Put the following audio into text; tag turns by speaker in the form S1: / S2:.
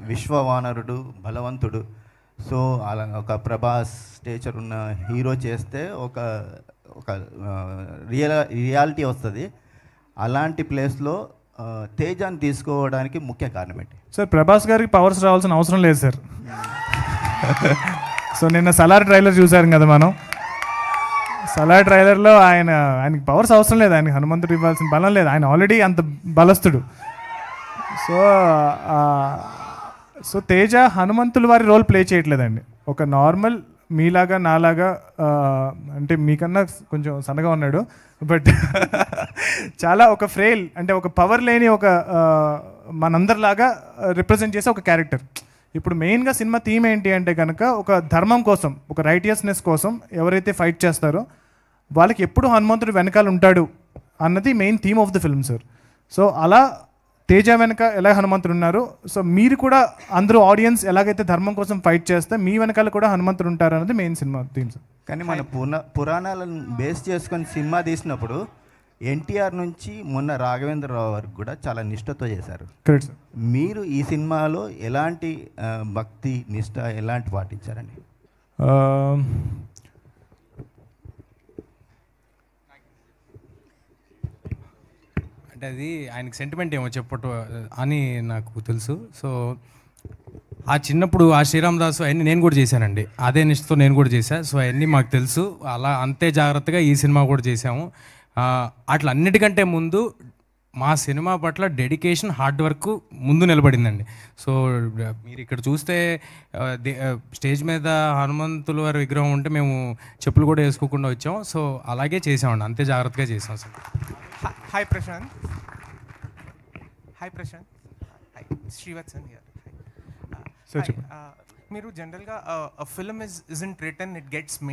S1: విశ్వవానరుడు బలవంతుడు సో అలా ఒక ప్రభాస్ స్టేచర్ ఉన్న హీరో చేస్తే ఒక ఒక రియల్ రియాలిటీ వస్తుంది అలాంటి ప్లేస్లో ఆ, తేజాన్ని తీసుకోవడానికి ముఖ్య కారణం ఏంటి
S2: సార్ ప్రభాస్ గారికి పవర్స్ రావాల్సిన అవసరం లేదు సార్ సో నిన్న సలార్ ట్రైలర్ చూసారు కదా మనం సలార్ ట్రైలర్లో ఆయన ఆయనకి పవర్స్ అవసరం లేదు ఆయనకి హనుమంతుడు ఇవ్వాల్సిన బలం లేదు ఆయన ఆల్రెడీ అంత బలస్తుడు సో ఆ, సో తేజ హనుమంతుల వారి రోల్ ప్లే చేయట్లేదండి ఒక నార్మల్ మీలాగా నాలాగా ఆ, అంటే మీకన్నా కొంచెం సన్నగా ఉన్నాడు బట్ చాలా ఒక ఫ్రేల్ అంటే ఒక పవర్ లేని ఒక ఆ, మనందరిలాగా రిప్రజెంట్ చేసే ఒక క్యారెక్టర్ ఇప్పుడు మెయిన్గా సినిమా థీమ్ ఏంటి అంటే కనుక ఒక ధర్మం కోసం ఒక రైటియస్నెస్ కోసం ఎవరైతే ఫైట్ చేస్తారో వాళ్ళకి ఎప్పుడు హనుమంతుడు వెనకాల ఉంటాడు అన్నది main theme of the film sir so అలా తేజ వెనక ఎలా హనుమంతుడు ఉన్నారు సో మీరు కూడా అందరూ ఆడియన్స్ ఎలాగైతే ధర్మం కోసం ఫైట్ చేస్తే మీ వెనకాల కూడా హనుమంతుడు ఉంటారు అన్నది మెయిన్ సినిమా థీమ్ సార్
S1: కానీ మన పున పురాణాలను బేస్ చేసుకొని సినిమా తీసినప్పుడు ఎన్టీఆర్ నుంచి మొన్న రాఘవేంద్రరావు వరకు కూడా చాలా నిష్ఠతో చేశారు
S2: కరెక్ట్ సార్
S1: మీరు ఈ సినిమాలో ఎలాంటి ఆ, భక్తి నిష్ఠ ఎలాంటి పాటించారండి
S3: అంటే అది ఆయనకి సెంటిమెంట్ ఏమో చెప్పట అని నాకు తెలుసు సో ఆ చిన్నప్పుడు ఆ శ్రీరామ్ దాసు అవన్నీ నేను కూడా చేశానండి అదే నిష్ఠతో నేను కూడా చేశాను సో అవన్నీ మాకు తెలుసు అలా అంతే జాగ్రత్తగా ఈ సినిమా కూడా చేశాము ఆ, అట్లా అన్నిటికంటే ముందు మా సినిమా పట్ల డెడికేషన్ హార్డ్ వర్క్ ముందు నిలబడిందండి సో మీరు ఇక్కడ చూస్తే ఆ, దే- ఆ, స్టేజ్ మీద హనుమంతుల వారి విగ్రహం ఉంటే మేము చెప్పులు కూడా వేసుకోకుండా వచ్చాం సో అలాగే చేసామండి అంతే జాగ్రత్తగా చేసాం sir
S4: Hi, hi Prashant. Hi Prashant. Hi, Srivatsan here. Hi. Uh,
S2: Sir,
S4: hi,
S2: చెప్పండి.
S4: uh, మీరు జనరల్గా film is isn't return it gets